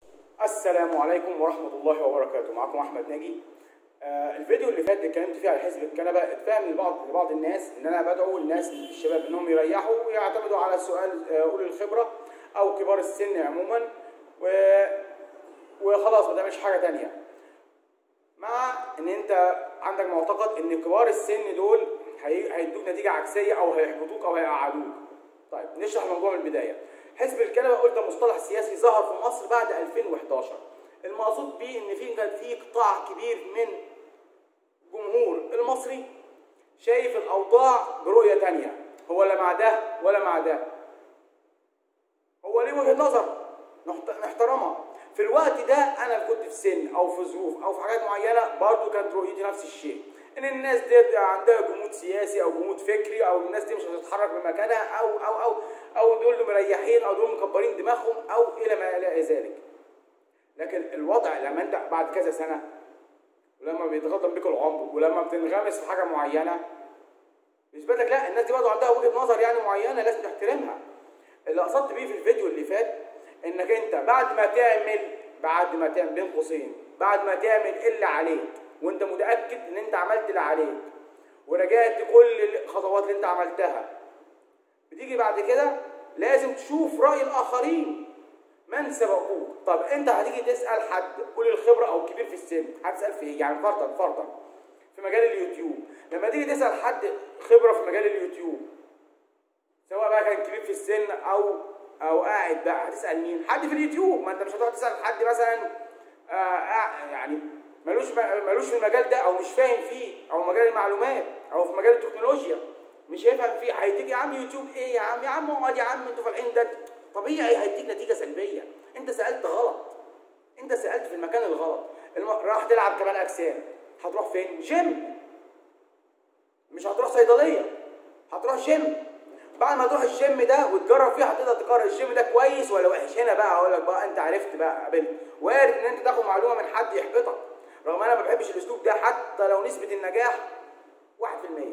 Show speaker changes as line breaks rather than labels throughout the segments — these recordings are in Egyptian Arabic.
السلام عليكم ورحمة الله وبركاته معكم أحمد ناجي آه الفيديو اللي فات اتكلمت فيه على حزب الكنبة اتفهم لبعض لبعض الناس ان انا بدعو الناس الشباب انهم يريحوا ويعتمدوا على سؤال آه، اولي الخبرة او كبار السن عموما و... وخلاص ما تعملش حاجة تانية مع ان انت عندك معتقد ان كبار السن دول هي- هيدوك نتيجة عكسية او هيحبطوك او هيقعدوك طيب نشرح الموضوع من البداية حزب الكنبة قلت ده مصطلح سياسي ظهر في مصر بعد 2011 المقصود بيه ان في كان في قطاع كبير من الجمهور المصري شايف الاوضاع برؤية تانية هو لا مع ده ولا مع ده هو ليه وجهة نظر نحت- نحترمها في الوقت ده انا كنت في سن او في ظروف او في حاجات معينه برضو كانت رؤيتي نفس الشيء ان الناس دي عندها جمود سياسي او جمود فكري او الناس دي مش هتتحرك من مكانها او او او او دول مريحين او دول مكبرين دماغهم او الى ما الى ذلك لكن الوضع لما انت بعد كذا سنه ولما بيتقدم بك العمر ولما بتنغمس في حاجه معينه يثبت لك لا الناس دي برضه عندها وجهه نظر يعني معينه لازم تحترمها اللي قصدت بيه في الفيديو اللي فات انك انت بعد ما تعمل بعد ما تعمل بين قوسين بعد ما تعمل اللي عليك وانت متاكد ان انت عملت اللي عليك ورجعت كل الخطوات اللي انت عملتها بتيجي بعد كده لازم تشوف راي الاخرين من سبقوك طب انت هتيجي تسال حد قول الخبره او كبير في السن هتسال في ايه يعني فرضا فرضا في مجال اليوتيوب لما تيجي تسال حد خبره في مجال اليوتيوب سواء بقى كان كبير في السن او او قاعد بقى هتسال مين حد في اليوتيوب ما انت مش هتروح تسال حد مثلا آه قاع- يعني ملوش ملوش في المجال ده او مش فاهم فيه او مجال المعلومات او في مجال التكنولوجيا مش هيفهم فيه هيديك يا عم يوتيوب ايه يا عم يا عم اقعد يا عم انتوا فالحين ده طبيعي هيديك نتيجه سلبيه انت سالت غلط انت سالت في المكان الغلط الم... راح تلعب كمال اجسام هتروح فين جيم مش هتروح صيدليه هتروح جيم بعد ما تروح الجيم ده وتجرب فيه هتقدر تقرر الجيم ده كويس ولا وحش هنا بقى اقول لك بقى انت عرفت بقى قابلت وارد ان انت تاخد معلومه من حد يحبطك رغم انا ما بحبش الاسلوب ده حتى لو نسبه النجاح 1%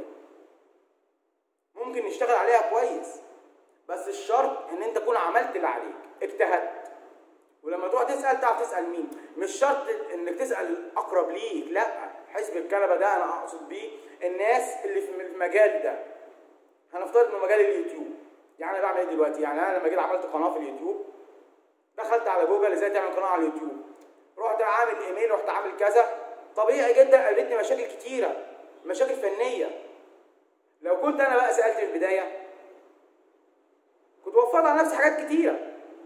ممكن نشتغل عليها كويس بس الشرط ان انت تكون عملت اللي عليك اجتهدت ولما تروح تسال تعرف تسال مين مش شرط انك تسال الاقرب ليك لا حزب الكنبه ده انا اقصد بيه الناس اللي في المجال ده هنفترض انه مجال اليوتيوب يعني انا بعمل ايه دلوقتي يعني انا لما جيت عملت قناه في اليوتيوب دخلت على جوجل ازاي تعمل قناه على اليوتيوب رحت عامل ايميل رحت عامل كذا طبيعي جدا قابلتني مشاكل كتيره مشاكل فنيه لو كنت انا بقى سالت في البدايه كنت وفرت على نفسي حاجات كتيره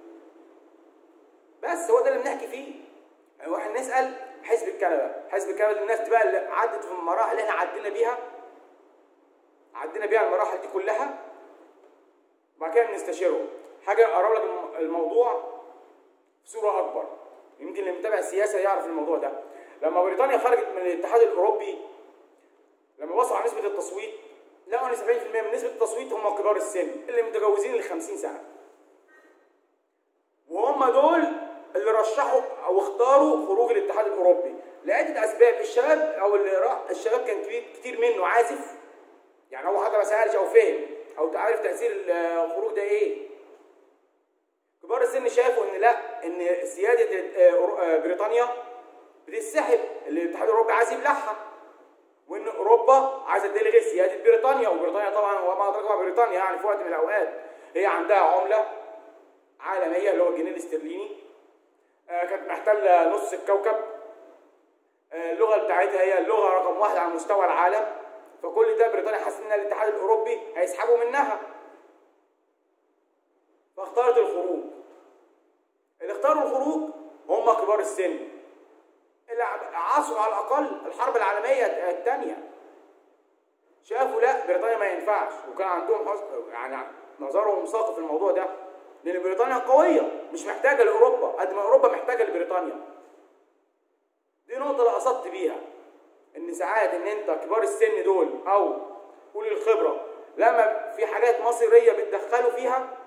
بس هو ده اللي بنحكي فيه يعني واحد نسال حزب الكنبه حزب الكنبه دي الناس بقى اللي عدت في المراحل اللي احنا عدينا بيها عدينا بيها المراحل دي كلها وبعد كده بنستشيرهم حاجه اقرب لك الم- الموضوع بصوره اكبر يمكن اللي متابع السياسه يعرف الموضوع ده لما بريطانيا خرجت من الاتحاد الاوروبي لما بصوا على نسبه التصويت لقوا ان 70% من نسبه التصويت هم كبار السن اللي متجاوزين ال 50 سنه وهم دول اللي رشحوا او اختاروا خروج الاتحاد الاوروبي لعده اسباب الشباب او اللي راح الشباب كان كبير كتير منه عازف يعني هو حتى ما سالش او فهم او عارف تاثير الخروج ده ايه كبار السن شافوا ان لا ان سياده آه، أورو- آه، بريطانيا بتنسحب الاتحاد الاوروبي عايز يبلعها وان اوروبا عايزه تلغي سياده بريطانيا وبريطانيا طبعا وما ادراك ما بريطانيا يعني في وقت من الاوقات هي عندها عمله عالميه اللي هو الجنيه الاسترليني آه، كانت محتله نص الكوكب آه، اللغه بتاعتها هي اللغه رقم واحد على مستوى العالم فكل ده بريطانيا حاسه ان الاتحاد الاوروبي هيسحبوا منها فاختارت الخروج اللي اختاروا الخروج هم كبار السن اللي عاصروا على الاقل الحرب العالميه الثانيه شافوا لا بريطانيا ما ينفعش وكان عندهم حس- يعني نظرهم ساقط في الموضوع ده لان بريطانيا قويه مش محتاجه لاوروبا قد ما اوروبا محتاجه لبريطانيا دي نقطه اللي قصدت بيها ان ساعات ان انت كبار السن دول او اولي الخبره لما في حاجات مصيريه بتدخلوا فيها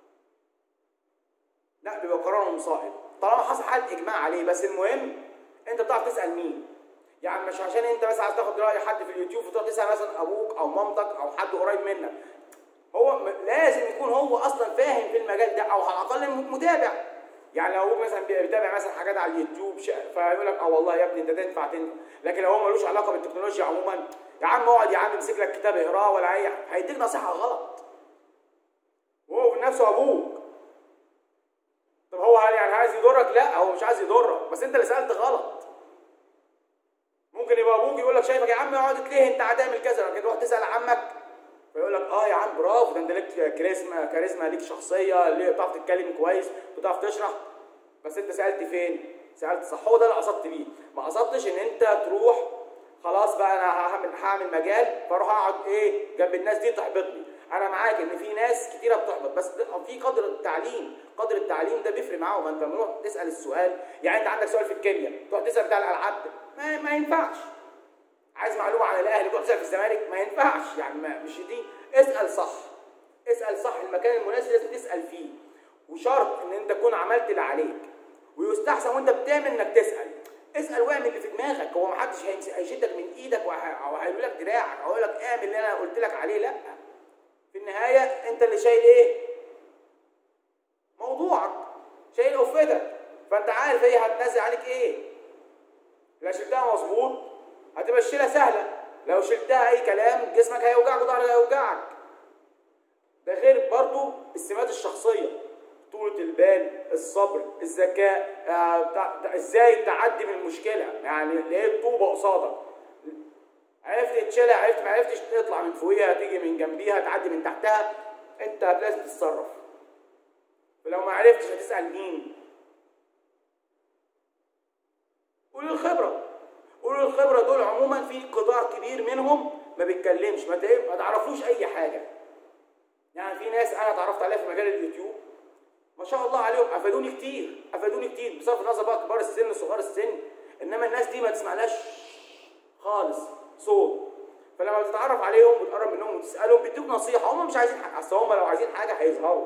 لا بيبقى قرارهم صائب طالما حصل حاله اجماع عليه بس المهم انت بتعرف تسال مين يعني مش عشان انت بس عايز تاخد راي حد في اليوتيوب وتروح تسال مثلا ابوك او مامتك او حد قريب منك هو م- لازم يكون هو اصلا فاهم في المجال ده او على الاقل متابع يعني لو هو مثلا بيتابع مثلا حاجات على اليوتيوب شا- فيقول لك اه والله يا ابني انت تنفع تنفع لكن لو هو ملوش علاقه بالتكنولوجيا عموما يا عم اقعد يا عم امسك لك كتاب اقراه ولا اي حاجة. هيديك نصيحه غلط وهو في نفسه ابوك طب هو هل يعني عايز يضرك لا هو مش عايز يضرك بس انت اللي سالت غلط ممكن يبقى ابوك يقول لك شايفك يا عم اقعد ليه انت هتعمل كذا لكن تروح تسال عمك فيقول لك اه يا عم برافو ده انت ليك كاريزما كاريزما ليك شخصيه ليه بتعرف تتكلم كويس بتعرف تشرح بس انت سالت فين؟ سالت صح هو ده اللي قصدت بيه ما قصدتش ان انت تروح خلاص بقى انا هعمل هعمل مجال فاروح اقعد ايه جنب الناس دي تحبطني انا معاك ان في ناس كتيره بتحبط بس ده- في قدر التعليم قدر التعليم ده بيفرق معاهم انت لما تروح تسال السؤال يعني انت عندك سؤال في الكيمياء تروح تسال بتاع الالعاب ده ما, ما ينفعش عايز معلومه عن الاهلي تروح تسال في الزمالك ما ينفعش يعني ما مش دي اسال صح اسال صح المكان المناسب لازم تسال فيه وشرط ان انت تكون عملت اللي عليك ويستحسن وانت بتعمل انك تسال اسال واعمل اللي في دماغك هو ما حدش هيمس- هيشدك من ايدك وه- او هيقول لك دراعك او يقول لك اعمل اللي انا قلت لك عليه لا في النهايه انت اللي شايل ايه موضوعك شايل قفتك فانت عارف هي هتنزل عليك ايه لو شلتها مظبوط هتبقى الشيله سهله لو شلتها اي كلام جسمك هيوجعك وظهرك هيوجعك ده غير برضو السمات الشخصيه طولة البال الصبر الذكاء آه، تع- تع- ازاي تعدي من المشكله يعني لقيت طوبه قصادك عرفت تشيلها عرفت ما عرفتش تطلع من فوقيها تيجي من جنبيها تعدي من تحتها انت لازم تتصرف ولو ما عرفتش هتسال مين قول الخبره قول الخبره دول عموما في قطاع كبير منهم ما بيتكلمش ما تلاقيه- ما تعرفوش اي حاجه يعني في ناس انا اتعرفت عليها في مجال اليوتيوب ما شاء الله عليهم افادوني كتير افادوني كتير بصرف النظر بقى كبار السن صغار السن انما الناس دي ما تسمعلهاش خالص صوت فلما بتتعرف عليهم وتقرب منهم وتسالهم بيدوك نصيحه هم مش عايزين حاجه اصل هم لو عايزين حاجه هيظهروا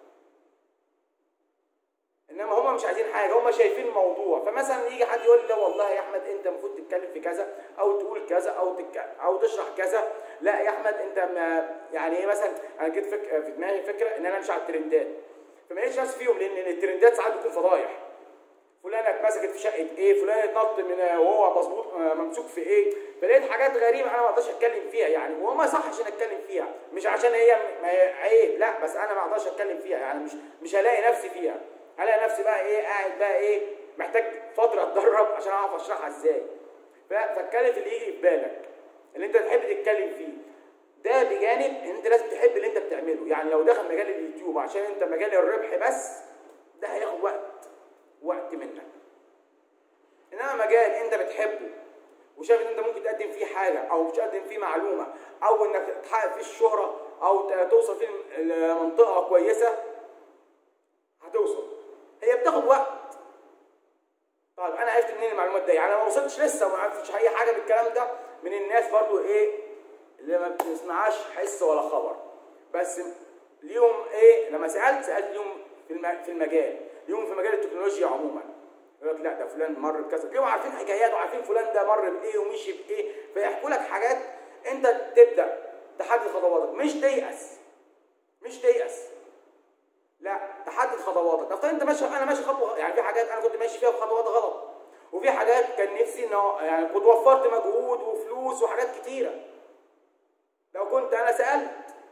انما هم مش عايزين حاجه هم شايفين الموضوع فمثلا يجي حد يقول لي لا والله يا احمد انت المفروض تتكلم في كذا او تقول كذا او تك... او تشرح كذا لا يا احمد انت ما يعني ايه مثلا انا جيت فك... في دماغي فكره ان انا امشي على الترندات فما لقيتش نفسي فيهم لان الترندات ساعات بتكون فضايح فلانه اتمسكت في شقه ايه فلان اتنط من وهو مظبوط آه، ممسوك في ايه فلقيت حاجات غريبه انا ما اقدرش اتكلم فيها يعني وهو ما صحش ان اتكلم فيها مش عشان هي ما هي عيب لا بس انا ما اقدرش اتكلم فيها يعني مش مش هلاقي نفسي فيها هلاقي نفسي بقى ايه قاعد بقى ايه محتاج فتره اتدرب عشان اعرف اشرحها ازاي ف- فاتكلم في اللي يجي في بالك اللي انت تحب تتكلم فيه ده بجانب ان انت لازم تحب اللي انت بتعمله يعني لو دخل مجال اليوتيوب عشان انت مجال الربح بس ده هياخد وقت وقت منك انما مجال انت بتحبه وشايف ان انت ممكن تقدم فيه حاجه او تقدم فيه معلومه او انك تحقق فيه الشهره او ت- توصل فيه لمنطقه كويسه هتوصل هي بتاخد وقت طيب انا عرفت منين المعلومات دي يعني انا ما وصلتش لسه وما عرفتش اي حاجه بالكلام ده من الناس برضو ايه اللي ما بتسمعهاش حس ولا خبر بس ليهم ايه لما سالت سالت ليهم في الم- في المجال ليهم في مجال التكنولوجيا عموما يقول لك لا ده فلان مر بكذا تلاقيهم عارفين حكايات وعارفين فلان ده مر بايه ومشي بايه فيحكوا لك حاجات انت تبدا تحدد خطواتك مش تيأس مش تيأس لا تحدد خطواتك افترض انت ماشي انا ماشي خطوه يعني في حاجات انا كنت ماشي فيها بخطوات غلط وفي حاجات كان نفسي انه يعني كنت وفرت مجهود وفلوس وحاجات كتيره لو كنت انا سالت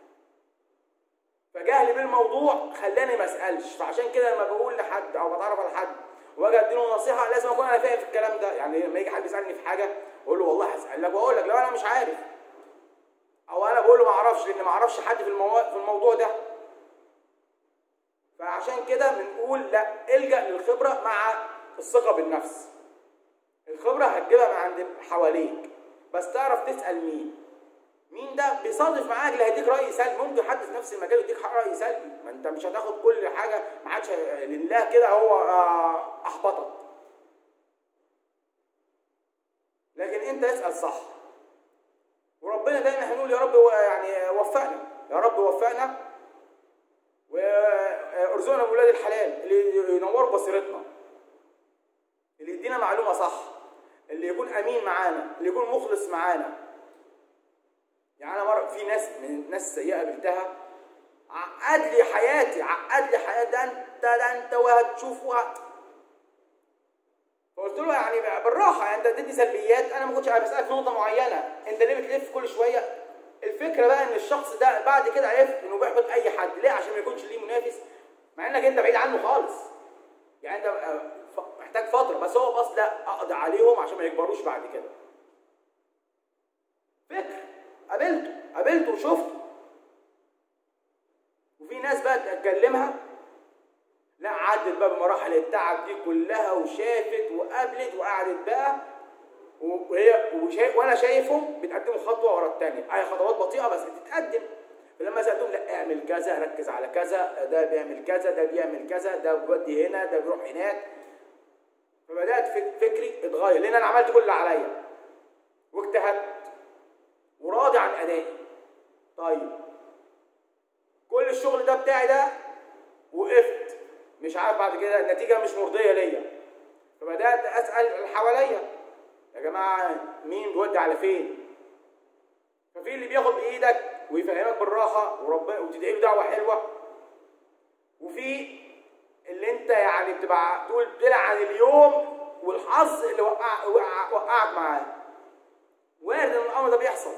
فجهلي بالموضوع خلاني ما اسالش فعشان كده لما بقول لحد او بتعرف على حد واجي اديله نصيحه لازم اكون انا فاهم في الكلام ده يعني لما يجي حد يسالني في حاجه اقول له والله هسالك واقول لك لو انا مش عارف او انا بقول له ما اعرفش لان ما اعرفش حد في المو... في الموضوع ده فعشان كده بنقول لا الجا للخبره مع الثقه بالنفس الخبره هتجيبها من عند حواليك بس تعرف تسال مين مين ده بيصادف معاك اللي هيديك راي سلبي ممكن حد في نفس المجال يديك راي سلبي ما انت مش هتاخد كل حاجه ما عادش لله كده هو آه، احبطك لكن انت اسال صح وربنا دايما هنقول يا رب و- يعني وفقنا يا رب وفقنا وارزقنا بولاد الحلال اللي ينوروا بصيرتنا اللي يدينا معلومه صح اللي يكون امين معانا اللي يكون مخلص معانا يعني انا مره في ناس من الناس السيئه قابلتها عقد لي حياتي عقد لي حياتي ده انت ده انت وهتشوف وه... فقلت له يعني بالراحه يعني انت اديتني سلبيات انا ما كنتش عارف اسالك في نقطه معينه انت ليه بتلف كل شويه الفكره بقى ان الشخص ده بعد كده عرفت انه بيحبط اي حد ليه عشان ما يكونش ليه منافس مع انك انت بعيد عنه خالص يعني انت آه، ف- محتاج فتره بس هو بص لا اقضي عليهم عشان ما يكبروش بعد كده فكر قابلته قابلته وشفته وفي ناس بقى تكلمها لا عدت بقى بمراحل التعب دي كلها وشافت وقابلت وقعدت بقى وهي وشايف وانا شايفهم بيتقدموا خطوه ورا الثانيه هي خطوات بطيئه بس بتتقدم فلما سالتهم لا اعمل كذا ركز على كذا ده بيعمل كذا ده بيعمل كذا ده بيودي هنا ده بيروح هناك فبدات فك- فكري اتغير لان انا عملت كل اللي عليا واجتهدت وراضي عن ادائي طيب كل الشغل ده بتاعي ده وقفت مش عارف بعد كده النتيجه مش مرضيه ليا فبدات اسال اللي حواليا يا جماعه مين بيودي على فين ففي اللي بياخد بايدك ويفهمك بالراحه وربنا وتدعي له دعوه حلوه وفي اللي انت يعني بتبقى تقول بتلعن اليوم والحظ اللي وقع وقع وقعك معاه وارد ان الامر ده بيحصل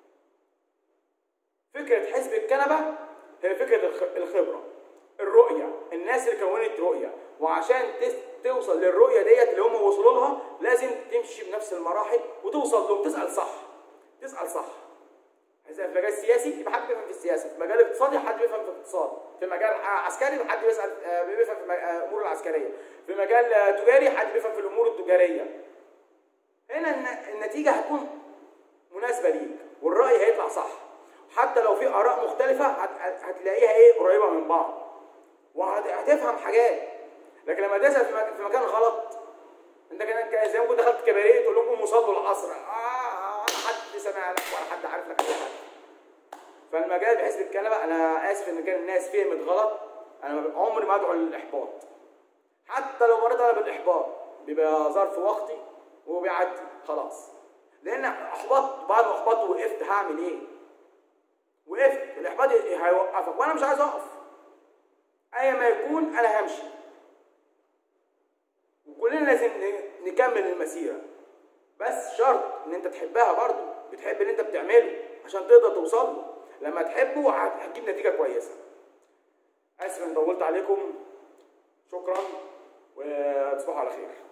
فكره حزب الكنبه هي فكره الخ- الخبره الرؤيه الناس اللي كونت رؤيه وعشان تس- توصل للرؤيه ديت اللي هم وصلوا لها لازم تمشي بنفس المراحل وتوصل لهم تسال صح تسال صح إذا في مجال السياسي يبقى حد بيفهم في السياسه، في مجال الاقتصادي حد بيفهم في الاقتصاد، في مجال عسكري حد بيسال آه، بيفهم في مج- آه، الامور العسكريه، في مجال آه، تجاري حد بيفهم في الامور التجاريه. هنا الن- النتيجه هتكون مناسبه ليك والراي هيطلع صح. حتى لو في اراء مختلفه هت- هتلاقيها ايه قريبه من بعض. وهتفهم حاجات. لكن لما تسال في مك- في مكان غلط انت كان كان زي ما كنت دخلت كباريه تقول لهم قوموا صلوا العصر اه ولا حد سمع لك ولا حد عارف لك اي حاجه فالمجال بحسب الكلمه انا اسف ان كان الناس فهمت غلط انا ما- عمري ما ادعو للاحباط حتى لو مريت انا بالاحباط بيبقى ظرف وقتي وبيعدي خلاص لان احبطت بعد ما احبطت وقفت هعمل ايه؟ وقفت الاحباط هيوقفك وانا مش عايز اقف ايا ما يكون انا همشي وكلنا لازم ن- نكمل المسيره بس شرط ان انت تحبها برضو بتحب اللي انت بتعمله عشان تقدر توصل له لما تحبه هت- هتجيب نتيجه كويسه اسف ان طولت عليكم شكرا وتصبحوا على خير